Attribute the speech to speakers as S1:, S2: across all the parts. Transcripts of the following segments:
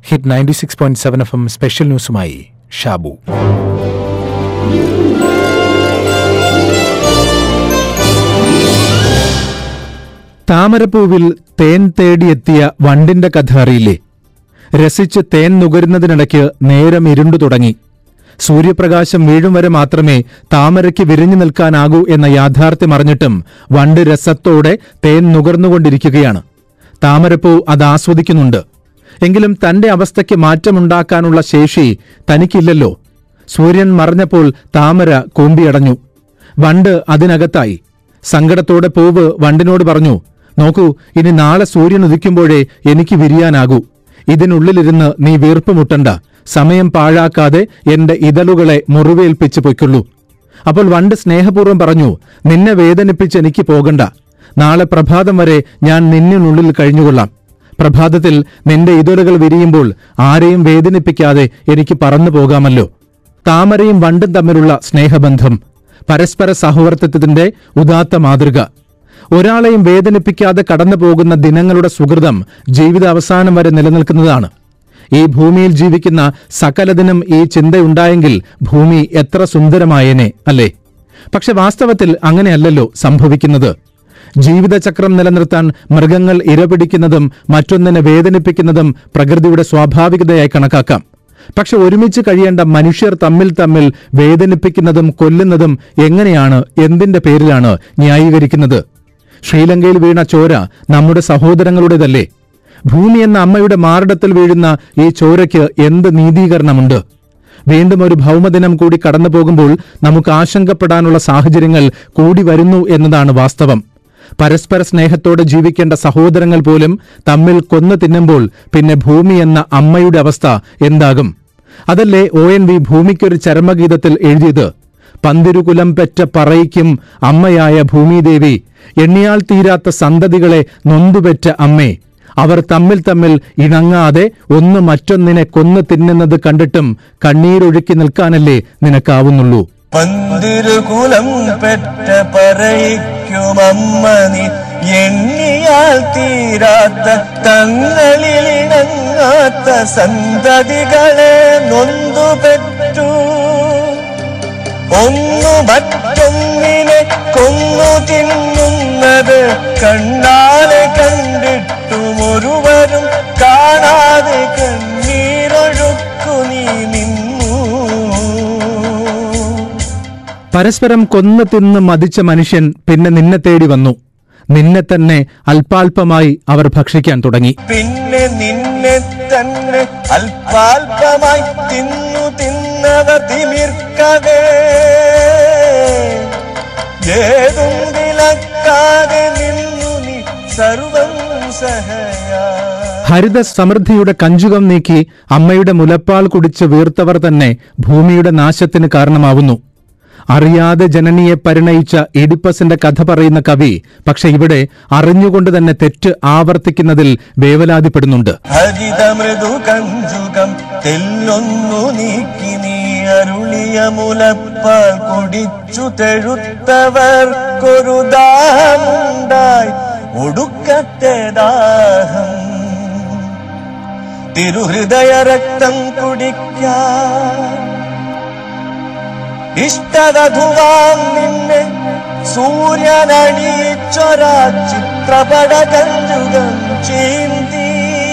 S1: hit ninety six point seven F M special ന്യൂസുമായി ഷാബു താമരപ്പൂവിൽ തേൻ തേടിയെത്തിയ വണ്ടിന്റെ കഥ അറിയില്ലേ രസിച്ച് തേൻ നുകരുന്നതിനിടയ്ക്ക് നേരം ഇരുണ്ടു തുടങ്ങി സൂര്യപ്രകാശം വീഴും വരെ മാത്രമേ താമരയ്ക്ക് വിരിഞ്ഞു നിൽക്കാനാകൂ എന്ന യാഥാർത്ഥ്യം അറിഞ്ഞിട്ടും വണ്ട് രസത്തോടെ തേൻ നുകർന്നുകൊണ്ടിരിക്കുകയാണ് താമരപ്പൂ അത് ആസ്വദിക്കുന്നുണ്ട് എങ്കിലും തന്റെ അവസ്ഥയ്ക്ക് മാറ്റമുണ്ടാക്കാനുള്ള ശേഷി തനിക്കില്ലല്ലോ സൂര്യൻ മറഞ്ഞപ്പോൾ താമര കൂമ്പിയടഞ്ഞു വണ്ട് അതിനകത്തായി സങ്കടത്തോടെ പൂവ് വണ്ടിനോട് പറഞ്ഞു നോക്കൂ ഇനി നാളെ സൂര്യൻ ഉദിക്കുമ്പോഴേ എനിക്ക് വിരിയാനാകൂ ഇതിനുള്ളിലിരുന്ന് നീ വീർപ്പ് മുട്ടണ്ട സമയം പാഴാക്കാതെ എന്റെ ഇതളുകളെ മുറിവേൽപ്പിച്ച് പൊയ്ക്കുള്ളൂ അപ്പോൾ വണ്ട് സ്നേഹപൂർവ്വം പറഞ്ഞു നിന്നെ വേദനിപ്പിച്ച് എനിക്ക് പോകണ്ട നാളെ പ്രഭാതം വരെ ഞാൻ നിന്നിനുള്ളിൽ കഴിഞ്ഞുകൊള്ളാം പ്രഭാതത്തിൽ നിന്റെ ഇതളുകൾ വിരിയുമ്പോൾ ആരെയും വേദനിപ്പിക്കാതെ എനിക്ക് പറന്നു പോകാമല്ലോ താമരയും വണ്ടും തമ്മിലുള്ള സ്നേഹബന്ധം പരസ്പര സൗഹൃദത്തിന്റെ ഉദാത്ത മാതൃക ഒരാളെയും വേദനിപ്പിക്കാതെ കടന്നു പോകുന്ന ദിനങ്ങളുടെ സുഹൃതം ജീവിതാവസാനം വരെ നിലനിൽക്കുന്നതാണ് ഈ ഭൂമിയിൽ ജീവിക്കുന്ന സകലതിനും ഈ ചിന്തയുണ്ടായെങ്കിൽ ഭൂമി എത്ര സുന്ദരമായേനെ അല്ലേ പക്ഷെ വാസ്തവത്തിൽ അങ്ങനെയല്ലല്ലോ സംഭവിക്കുന്നത് ജീവിതചക്രം നിലനിർത്താൻ മൃഗങ്ങൾ ഇരപിടിക്കുന്നതും മറ്റൊന്നിനെ വേദനിപ്പിക്കുന്നതും പ്രകൃതിയുടെ സ്വാഭാവികതയായി കണക്കാക്കാം പക്ഷെ ഒരുമിച്ച് കഴിയേണ്ട മനുഷ്യർ തമ്മിൽ തമ്മിൽ വേദനിപ്പിക്കുന്നതും കൊല്ലുന്നതും എങ്ങനെയാണ് എന്തിന്റെ പേരിലാണ് ന്യായീകരിക്കുന്നത് ശ്രീലങ്കയിൽ വീണ ചോര നമ്മുടെ സഹോദരങ്ങളുടേതല്ലേ ഭൂമി എന്ന അമ്മയുടെ മാറിടത്തിൽ വീഴുന്ന ഈ ചോരയ്ക്ക് എന്ത് നീതീകരണമുണ്ട് വീണ്ടും ഒരു ഭൗമദിനം കൂടി കടന്നു പോകുമ്പോൾ നമുക്ക് ആശങ്കപ്പെടാനുള്ള സാഹചര്യങ്ങൾ കൂടി വരുന്നു എന്നതാണ് വാസ്തവം പരസ്പര സ്നേഹത്തോടെ ജീവിക്കേണ്ട സഹോദരങ്ങൾ പോലും തമ്മിൽ കൊന്നു തിന്നുമ്പോൾ പിന്നെ ഭൂമി എന്ന അമ്മയുടെ അവസ്ഥ എന്താകും അതല്ലേ ഒ എൻ വി ഭൂമിക്കൊരു ചരമഗീതത്തിൽ എഴുതിയത് പന്തിരുകുലം പെറ്റ പറയിക്കും അമ്മയായ ഭൂമിദേവി എണ്ണിയാൽ തീരാത്ത സന്തതികളെ നൊന്തുപെറ്റ അമ്മേ അവർ തമ്മിൽ തമ്മിൽ ഇണങ്ങാതെ ഒന്ന് മറ്റൊന്നിനെ കൊന്നു തിന്നുന്നത് കണ്ടിട്ടും കണ്ണീരൊഴുക്കി നിൽക്കാനല്ലേ നിനക്കാവുന്നുള്ളൂ
S2: പന്തിരുകുലം പെറ്റ പറയിക്കുമമ്മ നീ എണ്ണിയാൽ തീരാത്ത തങ്ങളിലിണങ്ങാത്ത സന്തതികളെ നൊന്തു പെറ്റു ഒന്നു മറ്റൊന്നിനെ കൊന്നു തിന്നുന്നത് കണ്ടാലെ കണ്ടിട്ടും ഒരുവരും കാണാതെ കണ്ണീരൊഴുക്കു നീ നിന്നു
S1: പരസ്പരം കൊന്നു തിന്ന് മതിച്ച മനുഷ്യൻ പിന്നെ നിന്നെ തേടി വന്നു നിന്നെ തന്നെ അല്പാൽപമായി അവർ ഭക്ഷിക്കാൻ തുടങ്ങി
S2: പിന്നെ നിന്നെ തന്നെ അല്പാൽപമായി തിന്നു തിന്നവർ തിമിർക്കവേ ഏതും വിലക്കാതെ നിന്നു നീ സർവം സഹയാ
S1: ഹരിത സമൃദ്ധിയുടെ കഞ്ചുകം നീക്കി അമ്മയുടെ മുലപ്പാൽ കുടിച്ച് വീർത്തവർ തന്നെ ഭൂമിയുടെ നാശത്തിന് കാരണമാവുന്നു അറിയാതെ ജനനിയെ പരിണയിച്ച എഡിപ്പസിന്റെ കഥ പറയുന്ന കവി പക്ഷെ ഇവിടെ അറിഞ്ഞുകൊണ്ട് തന്നെ തെറ്റ് ആവർത്തിക്കുന്നതിൽ വേവലാതിപ്പെടുന്നുണ്ട്
S2: ഹരിത മൃദു കഞ്ചുകം തെല്ലൊന്നു നീക്കി നീ അരുളിയ മുലപ്പാൽ കുടിച്ചു തെഴുത്തവർക്കൊരു ദാഹമുണ്ടായി ഒടുക്കത്തെ ദാഹം തിരുഹൃദയ രക്തം കുടിക്കാൻ ഇഷ്ടതധുവാം നിന്നെ സൂര്യനണിയിച്ചൊരാ ചിത്രപട കഞ്ചുകം ചീന്തി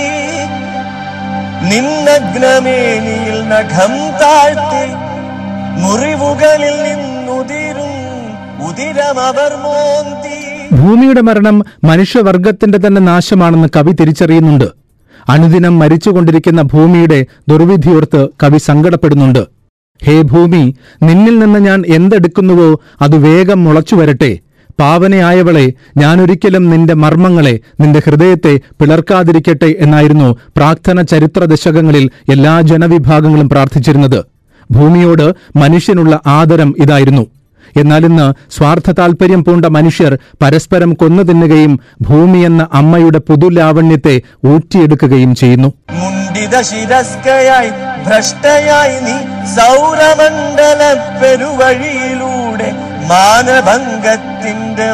S2: നിന്നഗ്നമേനിയിൽ നഖം താഴ്ത്തി മുറിവുകളിൽ നിന്നുതിരും ഉതിരമവർ മോന്തി
S1: ഭൂമിയുടെ മരണം മനുഷ്യവർഗത്തിന്റെ തന്നെ നാശമാണെന്ന് കവി തിരിച്ചറിയുന്നുണ്ട് അനുദിനം മരിച്ചുകൊണ്ടിരിക്കുന്ന ഭൂമിയുടെ ദുർവിധിയോർത്ത് കവി സങ്കടപ്പെടുന്നുണ്ട് ഹേ ഭൂമി നിന്നിൽ നിന്ന് ഞാൻ എന്തെടുക്കുന്നുവോ അത് വേഗം മുളച്ചു വരട്ടെ പാവനയായവളെ ഞാനൊരിക്കലും നിന്റെ മർമ്മങ്ങളെ നിന്റെ ഹൃദയത്തെ പിളർക്കാതിരിക്കട്ടെ എന്നായിരുന്നു പ്രാർത്ഥന ചരിത്ര ദശകങ്ങളിൽ എല്ലാ ജനവിഭാഗങ്ങളും പ്രാർത്ഥിച്ചിരുന്നത് ഭൂമിയോട് മനുഷ്യനുള്ള ആദരം ഇതായിരുന്നു എന്നാൽ ഇന്ന് സ്വാർത്ഥ താൽപര്യം പൂണ്ട മനുഷ്യർ പരസ്പരം കൊന്നു തിന്നുകയും ഭൂമി എന്ന അമ്മയുടെ പുതുലാവണ്യത്തെ ഊറ്റിയെടുക്കുകയും ചെയ്യുന്നു
S2: മുണ്ടിത ശിരസ്കയായി ഭ്രഷ്ടയായി നീ സൗരമണ്ഡല പെരുവഴിയിലൂടെ മാനഭംഗത്തിന്റെ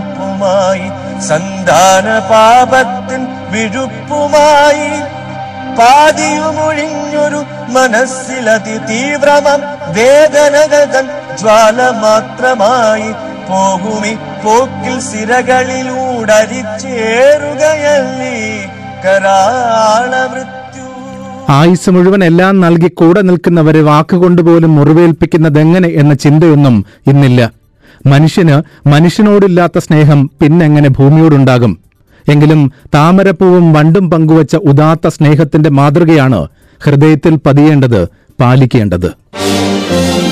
S2: മാറപ്പുമായി സന്താന പാപത്തിൻ വിഴുപ്പുമായി പാതിയുമൊഴിഞ്ഞൊരു മനസ്സിലതി തീവ്രമം വേദനകൾ തൻ ജ്വാല മാത്രമായി പോകുമി പോക്കിൽ സിരകളിലൂടരിച്ചേറുകയല്ലേ കരാള മൃത്യു
S1: ആയുസ് മുഴുവൻ എല്ലാം നൽകി കൂടെ നിൽക്കുന്നവരെ വാക്കുകൊണ്ടുപോലും മുറിവേൽപ്പിക്കുന്നതെങ്ങനെ എന്ന ചിന്തയൊന്നും ഇന്നില്ല മനുഷ്യന് മനുഷ്യനോടില്ലാത്ത സ്നേഹം പിന്നെങ്ങനെ ഭൂമിയോടുണ്ടാകും എങ്കിലും താമരപ്പൂവും വണ്ടും പങ്കുവച്ച ഉദാത്ത സ്നേഹത്തിന്റെ മാതൃകയാണ് ഹൃദയത്തിൽ പതിയേണ്ടത് പാലിക്കേണ്ടത്